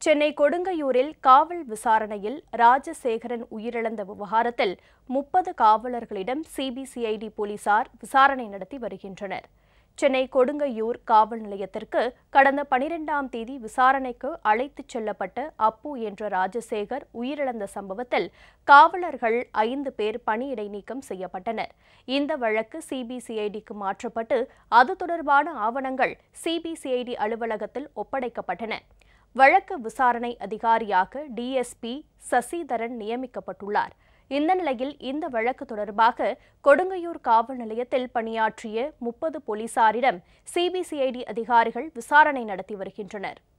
சென்னை கொடுங்கையூரில் காவல் விசாரணையில் ராஜசேகரன் உயிரிழந்த விவகாரத்தில் முப்பது காவலர்களிடம் சிபிசிஐடி போலீசார் விசாரணை நடத்தி வருகின்றனர் சென்னை கொடுங்கையூர் காவல் நிலையத்திற்கு கடந்த பனிரெண்டாம் தேதி விசாரணைக்கு அழைத்துச் செல்லப்பட்ட அப்பு என்ற ராஜசேகர் உயிரிழந்த சம்பவத்தில் காவலர்கள் ஐந்து பேர் பணியிடை நீக்கம் செய்யப்பட்டனர் இந்த வழக்கு சிபிசிஐடிக்கு மாற்றப்பட்டு அது தொடர்பான ஆவணங்கள் சிபிசிஐடி அலுவலகத்தில் ஒப்படைக்கப்பட்டன வழக்கு விசாரணை அதிகாரியாக டிஎஸ்பி சசிதரன் நியமிக்கப்பட்டுள்ளார் இந்த நிலையில் இந்த வழக்கு தொடர்பாக கொடுங்கையூர் காவல் நிலையத்தில் பணியாற்றிய முப்பது போலீசாரிடம் சிபிசிஐடி அதிகாரிகள் விசாரணை நடத்தி வருகின்றனர்